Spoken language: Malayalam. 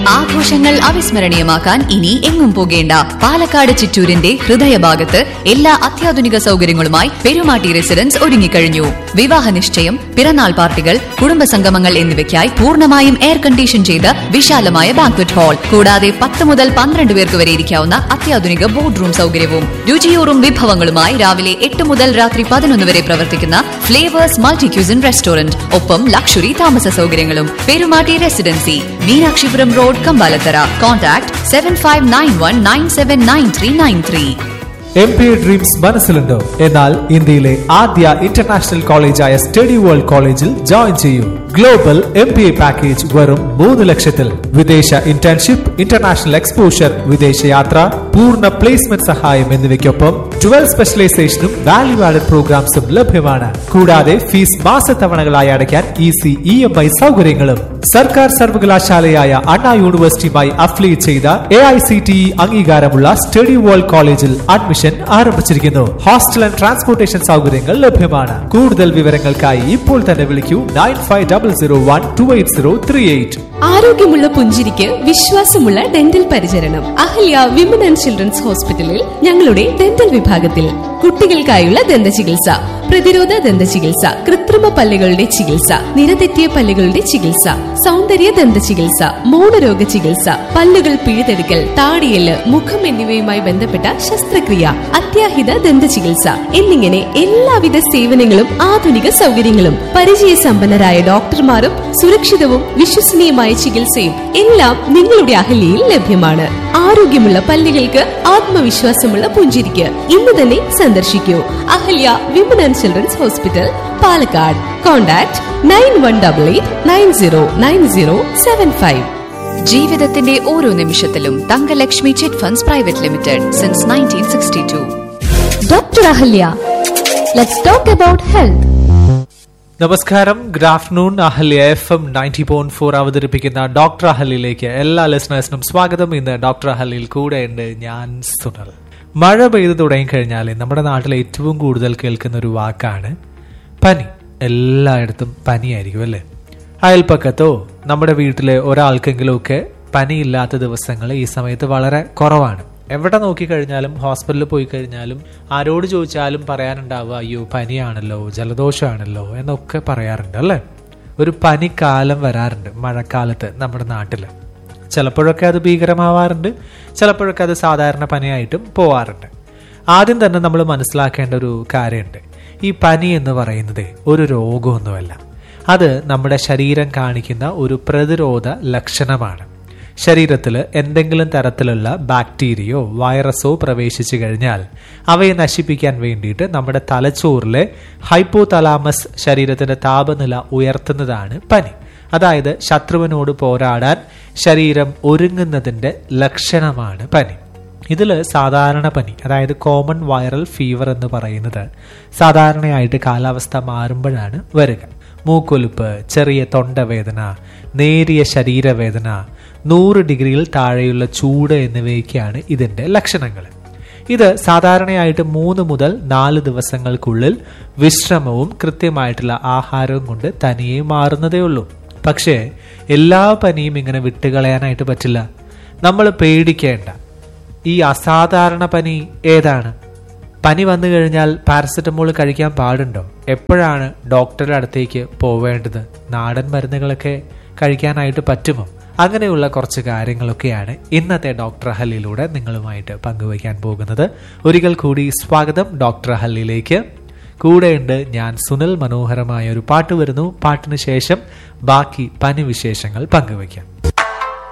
ആഘോഷങ്ങൾ അവിസ്മരണീയമാക്കാൻ ഇനി എങ്ങും പോകേണ്ട പാലക്കാട് ചിറ്റൂരിന്റെ ഹൃദയഭാഗത്ത് എല്ലാ അത്യാധുനിക സൗകര്യങ്ങളുമായി പെരുമാട്ടി റെസിഡൻസ് ഒരുങ്ങിക്കഴിഞ്ഞു വിവാഹ നിശ്ചയം പിറന്നാൾ പാർട്ടികൾ കുടുംബസംഗമങ്ങൾ എന്നിവയ്ക്കായി പൂർണ്ണമായും എയർ കണ്ടീഷൻ ചെയ്ത വിശാലമായ ബാങ്ക്വറ്റ് ഹാൾ കൂടാതെ പത്ത് മുതൽ പന്ത്രണ്ട് പേർക്ക് വരെ ഇരിക്കാവുന്ന അത്യാധുനിക ബോർഡ് റൂം സൗകര്യവും രുചിയൂറും വിഭവങ്ങളുമായി രാവിലെ എട്ട് മുതൽ രാത്രി പതിനൊന്ന് വരെ പ്രവർത്തിക്കുന്ന ഫ്ലേവേഴ്സ് മൾട്ടി ക്യൂസിൻ റെസ്റ്റോറന്റ് ഒപ്പം ലക്ഷറി താമസ സൗകര്യങ്ങളും Perumatti residency Meenakshipuram road Kambalathara contact seven five nine one nine seven nine three nine three M B dreams മനസ്സിലുണ്ടോ എന്നാൽ ഇന്ത്യയിലെ ആദ്യ ഇന്റർനാഷണൽ കോളേജായ സ്റ്റഡി വേൾഡ് കോളേജിൽ ജോയിൻ ചെയ്യൂ global M B A package വെറും മൂന്ന് ലക്ഷത്തിൽ വിദേശ ഇന്റേൺഷിപ്പ് ഇന്റർനാഷണൽ എക്സ്പോഷർ വിദേശയാത്ര പൂർണ്ണ പ്ലേസ്മെന്റ് സഹായം എന്നിവയ്ക്കൊപ്പം ട്വൽവ് സ്പെഷ്യലൈസേഷനും വാല്യൂ ആഡഡ് പ്രോഗ്രാംസും ലഭ്യമാണ് കൂടാതെ ഫീസ് മാസത്തവണകളായി അടയ്ക്കാൻ ഈസി ഇ എം ഐ സൗകര്യങ്ങളും സർക്കാർ സർവകലാശാലയായ അണ്ണാ യൂണിവേഴ്സിറ്റിയുമായി അഫിലിയേറ്റ് ചെയ്ത A I C T E അംഗീകാരമുള്ള സ്റ്റഡി വേൾഡ് കോളേജിൽ അഡ്മിഷൻ ആരംഭിച്ചിരിക്കുന്നു ഹോസ്റ്റൽ ആൻഡ് ട്രാൻസ്പോർട്ടേഷൻ സൗകര്യങ്ങൾ ലഭ്യമാണ് കൂടുതൽ വിവരങ്ങൾക്കായി ഇപ്പോൾ തന്നെ വിളിക്കൂ nine five double zero one two eight zero three eight ആരോഗ്യമുള്ള പുഞ്ചിരിക്ക് വിശ്വാസമുള്ള ഡെന്റൽ പരിചരണം അഹല്യ വിമൻ ആൻഡ് ചിൽഡ്രൻസ് ഹോസ്പിറ്റലിൽ ഞങ്ങളുടെ ഡെന്റൽ വിഭാഗത്തിൽ കുട്ടികൾക്കായുള്ള ദന്ത ചികിത്സ പ്രതിരോധ ദന്ത ചികിത്സ കൃത്രിമ പല്ലുകളുടെ ചികിത്സ നിരതെറ്റിയ പല്ലുകളുടെ ചികിത്സ സൗന്ദര്യ ദന്ത ചികിത്സ മൗനരോഗ ചികിത്സ പല്ലുകൾ പിഴുതെടുക്കൽ താടിയല് മുഖം എന്നിവയുമായി ബന്ധപ്പെട്ട ശസ്ത്രക്രിയ അത്യാഹിത ദന്ത ചികിത്സ എന്നിങ്ങനെ എല്ലാവിധ സേവനങ്ങളും ആധുനിക സൗകര്യങ്ങളും പരിചയസമ്പന്നരായ ഡോക്ടർമാരും സുരക്ഷിതവും വിശ്വസനീയമായ ചികിത്സയും എല്ലാം നിങ്ങളുടെ അഹല്യയിൽ ലഭ്യമാണ് ആരോഗ്യമുള്ള പല്ലുകൾക്ക് ആത്മവിശ്വാസമുള്ള പുഞ്ചിരിക്ക് ഇന്ന് തന്നെ സന്ദർശിക്കൂ Ahalya women and children's hospital Palakkad contact nine one double eight nine zero nine zero seven five ജീവിതത്തിന്റെ ഓരോ നിമിഷത്തിലും Thankalakshmi chit funds private limited since nineteen sixty two doctor Ahalya let's talk about health നമസ്കാരം good afternoon Ahalya F M ninety point four അവതരിപ്പിക്കുന്ന ഡോക്ടർ അഹല്യയിലേക്ക് എല്ലാ ലിസണേഴ്സിനും സ്വാഗതം ഇന്ന് ഡോക്ടർ അഹല്യയിൽ കൂടെയുണ്ട് ഞാൻ സുനൽ മഴ പെയ്തു തുടങ്ങിക്കഴിഞ്ഞാൽ നമ്മുടെ നാട്ടിൽ ഏറ്റവും കൂടുതൽ കേൾക്കുന്ന ഒരു വാക്കാണ് പനി എല്ലായിടത്തും പനിയായിരിക്കും അല്ലേ അയൽപ്പക്കത്തോ നമ്മുടെ വീട്ടിലെ ഒരാൾക്കെങ്കിലുമൊക്കെ പനിയില്ലാത്ത ദിവസങ്ങൾ ഈ സമയത്ത് വളരെ കുറവാണ് എവിടെ നോക്കിക്കഴിഞ്ഞാലും ഹോസ്പിറ്റലിൽ പോയി കഴിഞ്ഞാലും ആരോട് ചോദിച്ചാലും പറയാനുണ്ടാവുക അയ്യോ പനിയാണല്ലോ ജലദോഷമാണല്ലോ എന്നൊക്കെ പറയാറുണ്ട് അല്ലേ ഒരു പനിക്കാലം വരാറുണ്ട് മഴക്കാലത്ത് നമ്മുടെ നാട്ടിൽ ചിലപ്പോഴൊക്കെ അത് ഭീകരമാവാറുണ്ട് ചിലപ്പോഴൊക്കെ അത് സാധാരണ പനിയായിട്ടും പോവാറുണ്ട് ആദ്യം തന്നെ നമ്മൾ മനസ്സിലാക്കേണ്ട ഒരു കാര്യമുണ്ട് ഈ പനി എന്ന് പറയുന്നത് ഒരു രോഗമൊന്നുമല്ല അത് നമ്മുടെ ശരീരം കാണിക്കുന്ന ഒരു പ്രതിരോധ ലക്ഷണമാണ് ശരീരത്തിൽ എന്തെങ്കിലും തരത്തിലുള്ള ബാക്ടീരിയയോ വൈറസോ പ്രവേശിച്ചു കഴിഞ്ഞാൽ അവയെ നശിപ്പിക്കാൻ വേണ്ടിയിട്ട് നമ്മുടെ തലച്ചോറിലെ ഹൈപ്പോ തലാമസ് ശരീരത്തിന്റെ താപനില ഉയർത്തുന്നതാണ് പനി അതായത് ശത്രുവിനോട് പോരാടാൻ ശരീരം ഒരുങ്ങുന്നതിന്റെ ലക്ഷണമാണ് പനി ഇതിൽ സാധാരണ പനി അതായത് കോമൺ വൈറൽ ഫീവർ എന്ന് പറയുന്നത് സാധാരണയായിട്ട് കാലാവസ്ഥ മാറുമ്പോഴാണ് വരിക മൂക്കൊലിപ്പ് ചെറിയ തൊണ്ടവേദന നേരിയ ശരീരവേദന നൂറ് ഡിഗ്രിയിൽ താഴെയുള്ള ചൂട് എന്നിവയൊക്കെയാണ് ഇതിൻ്റെ ലക്ഷണങ്ങൾ ഇത് സാധാരണയായിട്ട് മൂന്ന് മുതൽ നാല് ദിവസങ്ങൾക്കുള്ളിൽ വിശ്രമവും കൃത്യമായിട്ടുള്ള ആഹാരവും കൊണ്ട് തനിയെ മാറുന്നതേ ഉള്ളൂ പക്ഷേ എല്ലാ പനിയും ഇങ്ങനെ വിട്ടുകളയാനായിട്ട് പറ്റില്ല നമ്മൾ പേടിക്കേണ്ട ഈ അസാധാരണ പനി ഏതാണ് പനി വന്നു കഴിഞ്ഞാൽ പാരസെറ്റമോൾ കഴിക്കാൻ പാടുണ്ടോ എപ്പോഴാണ് ഡോക്ടറുടെ അടുത്തേക്ക് പോവേണ്ടത് നാടൻ മരുന്നുകളൊക്കെ കഴിക്കാനായിട്ട് പറ്റുമോ അങ്ങനെയുള്ള കുറച്ച് കാര്യങ്ങളൊക്കെയാണ് ഇന്നത്തെ ഡോക്ടർ ഹല്ലിയിലൂടെ നിങ്ങളുമായിട്ട് പങ്കുവയ്ക്കാൻ പോകുന്നത് ഒരിക്കൽ കൂടി സ്വാഗതം ഡോക്ടർ ഹല്ലിയിലേക്ക് കൂടെയുണ്ട് ഞാൻ സുനിൽ മനോഹരമായ ഒരു പാട്ട് വരുന്നു പാട്ടിന് ശേഷം ബാക്കി പനി വിശേഷങ്ങൾ പങ്കുവയ്ക്കാം